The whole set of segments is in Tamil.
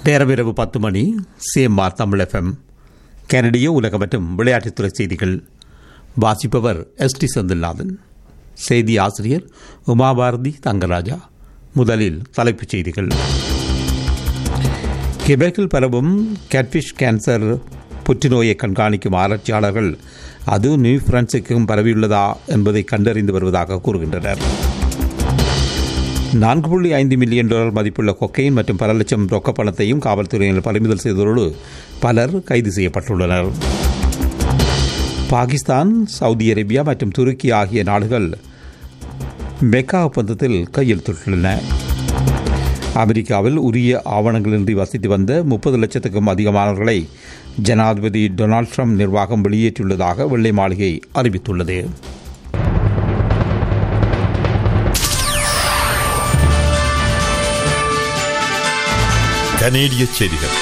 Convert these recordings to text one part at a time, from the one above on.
நேரம் இரவு பத்து மணி சிஎம்ஆர் தமிழ் எஃப்எம் கனடிய உலக மற்றும் விளையாட்டுத்துறை செய்திகள் வாசிப்பவர் எஸ் டி செந்தில்நாதன் செய்தி ஆசிரியர் உமாபாரதி தங்கராஜா முதலில் தலைப்புச் செய்திகள் கிபெக்கில் பரவும் கேட்ஃபிஷ் கேன்சர் புற்றுநோயை கண்காணிக்கும் ஆராய்ச்சியாளர்கள் அது நியூ பிரான்சுக்கும் பரவியுள்ளதா என்பதை கண்டறிந்து வருவதாக கூறுகின்றனர் நான்கு புள்ளி ஐந்து மில்லியன் டாலர் மதிப்புள்ள கொக்கைன் மற்றும் பல லட்சம் ரொக்க பணத்தையும் காவல்துறையினர் பறிமுதல் செய்ததோடு பலர் கைது செய்யப்பட்டுள்ளனர் பாகிஸ்தான் சவுதி அரேபியா மற்றும் துருக்கி ஆகிய நாடுகள் மெக்கா ஒப்பந்தத்தில் கையெழுத்திட்டுள்ளன அமெரிக்காவில் உரிய ஆவணங்களின்றி வசித்து வந்த முப்பது லட்சத்துக்கும் அதிகமானவர்களை ஜனாதிபதி டொனால்ட் ட்ரம்ப் நிர்வாகம் வெளியேற்றியுள்ளதாக வெள்ளை மாளிகை அறிவித்துள்ளது கனேடிய செய்திகள்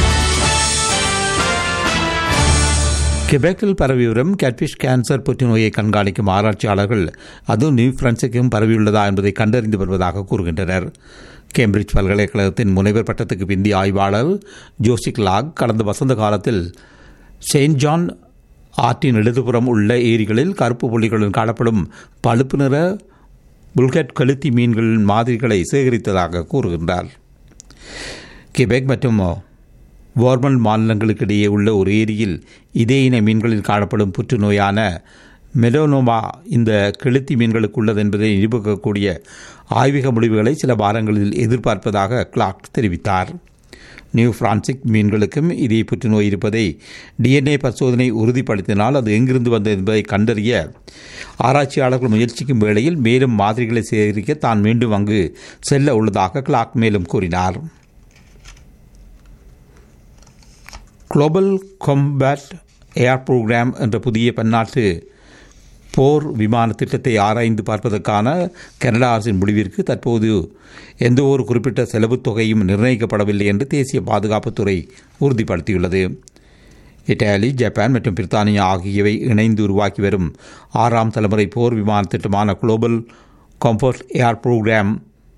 கிபெக்கில் பரவி வரும் கேட்ஃபிஷ் கேன்சர் புற்றுநோயை கண்காணிக்கும் ஆராய்ச்சியாளர்கள் அது நியூ பிரான்சுக்கும் பரவியுள்ளதா என்பதை கண்டறிந்து வருவதாக கூறுகின்றனர் கேம்பிரிட்ஜ் பல்கலைக்கழகத்தின் முனைவர் பட்டத்துக்கு பிந்திய ஆய்வாளர் ஜோசிக் லாக் கடந்த வசந்த காலத்தில் செயின்ட் ஜான் ஆற்றின் இடதுபுறம் உள்ள ஏரிகளில் கருப்பு புள்ளிகளுடன் காணப்படும் பழுப்பு நிற புல்கெட் கழுத்தி மீன்களின் மாதிரிகளை சேகரித்ததாக கூறுகின்றார் கிபெக் மற்றும் வார்மல் மாநிலங்களுக்கு இடையே உள்ள ஒரு ஏரியில் இதே இன மீன்களில் காணப்படும் புற்றுநோயான மெலோனோமா இந்த கெளுத்தி மீன்களுக்கு உள்ளது என்பதை நிரூபிக்கக்கூடிய ஆய்வக முடிவுகளை சில வாரங்களில் எதிர்பார்ப்பதாக கிளாக் தெரிவித்தார் நியூ பிரான்சிக் மீன்களுக்கும் இதே புற்றுநோய் இருப்பதை டிஎன்ஏ பரிசோதனை உறுதிப்படுத்தினால் அது எங்கிருந்து வந்தது என்பதை கண்டறிய ஆராய்ச்சியாளர்கள் முயற்சிக்கும் வேளையில் மேலும் மாதிரிகளை சேகரிக்க தான் மீண்டும் அங்கு செல்ல உள்ளதாக கிளாக் மேலும் கூறினார் குளோபல் கொம்பேட் ஏர் புரோகிராம் என்ற புதிய பன்னாட்டு போர் விமான திட்டத்தை ஆராய்ந்து பார்ப்பதற்கான கனடா அரசின் முடிவிற்கு தற்போது எந்த ஒரு குறிப்பிட்ட செலவுத் தொகையும் நிர்ணயிக்கப்படவில்லை என்று தேசிய பாதுகாப்புத்துறை உறுதிப்படுத்தியுள்ளது இத்தாலி ஜப்பான் மற்றும் பிரித்தானியா ஆகியவை இணைந்து உருவாக்கி வரும் ஆறாம் தலைமுறை போர் விமான திட்டமான குளோபல் கம்ஃபர்ட் ஏர் புரோகிராம்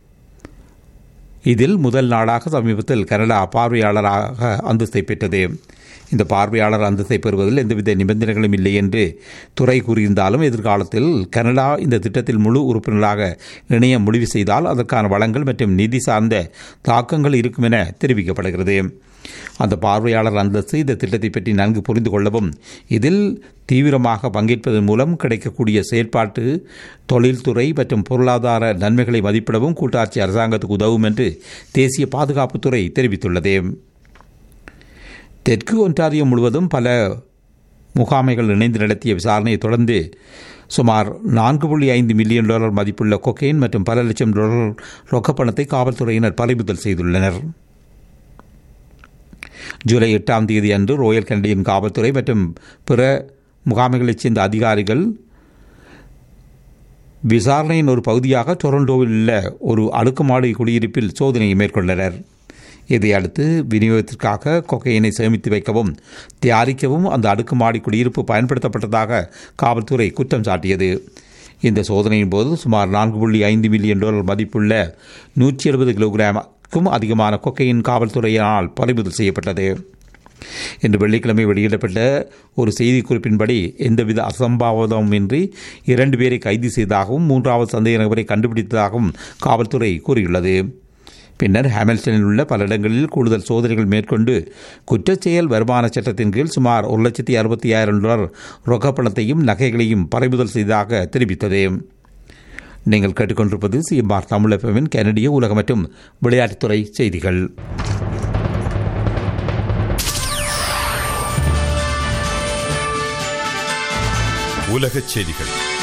இதில் முதல் நாளாக சமீபத்தில் கனடா பார்வையாளராக அந்தஸ்தை பெற்றது இந்த பார்வையாளர் அந்தஸ்தை பெறுவதில் எந்தவித நிபந்தனைகளும் இல்லை என்று துறை கூறியிருந்தாலும் எதிர்காலத்தில் கனடா இந்த திட்டத்தில் முழு உறுப்பினராக இணைய முடிவு செய்தால் அதற்கான வளங்கள் மற்றும் நிதி சார்ந்த தாக்கங்கள் இருக்கும் என தெரிவிக்கப்படுகிறது அந்த பார்வையாளர் அந்தஸ்து இந்த திட்டத்தை பற்றி நன்கு புரிந்து கொள்ளவும் இதில் தீவிரமாக பங்கேற்பதன் மூலம் கிடைக்கக்கூடிய செயற்பாட்டு தொழில்துறை மற்றும் பொருளாதார நன்மைகளை மதிப்பிடவும் கூட்டாட்சி அரசாங்கத்துக்கு உதவும் என்று தேசிய பாதுகாப்புத்துறை தெரிவித்துள்ளது தெற்கு ஒன்றாரியோ முழுவதும் பல முகாமைகள் இணைந்து நடத்திய விசாரணையை தொடர்ந்து சுமார் நான்கு புள்ளி ஐந்து மில்லியன் டாலர் மதிப்புள்ள கொக்கைன் மற்றும் பல லட்சம் டாலர் ரொக்கப்பணத்தை காவல்துறையினர் பறிமுதல் செய்துள்ளனர் ஜூலை எட்டாம் தேதி அன்று ரோயல் கனடியன் காவல்துறை மற்றும் பிற முகாமைகளைச் சேர்ந்த அதிகாரிகள் விசாரணையின் ஒரு பகுதியாக டொரண்டோவில் உள்ள ஒரு அடுக்குமாடி குடியிருப்பில் சோதனையை மேற்கொண்டனர் இதையடுத்து விநியோகத்திற்காக கொக்கையினை சேமித்து வைக்கவும் தயாரிக்கவும் அந்த அடுக்குமாடி குடியிருப்பு பயன்படுத்தப்பட்டதாக காவல்துறை குற்றம் சாட்டியது இந்த சோதனையின் போது சுமார் நான்கு புள்ளி ஐந்து மில்லியன் டாலர் மதிப்புள்ள நூற்றி எழுபது கிலோகிராமுக்கும் அதிகமான கொக்கையின் காவல்துறையினால் பறிமுதல் செய்யப்பட்டது இன்று வெள்ளிக்கிழமை வெளியிடப்பட்ட ஒரு செய்திக்குறிப்பின்படி எந்தவித அசம்பாவிதமின்றி இரண்டு பேரை கைது செய்ததாகவும் மூன்றாவது சந்தேக நபரை கண்டுபிடித்ததாகவும் காவல்துறை கூறியுள்ளது பின்னர் ஹாமில்டனில் உள்ள பல இடங்களில் கூடுதல் சோதனைகள் மேற்கொண்டு குற்றச்செயல் வருமான சட்டத்தின் கீழ் சுமார் ஒரு லட்சத்தி அறுபத்தி ஆயிரம் டாலர் ரொக்கப்பணத்தையும் நகைகளையும் பறிமுதல் செய்ததாக தெரிவித்தது நீங்கள் கேட்டுக்கொண்டிருப்பது சிஎம்ஆர் தமிழ் எஃப்எம்மின் கனடிய உலக மற்றும் விளையாட்டுத்துறை செய்திகள் உலகச் செய்திகள்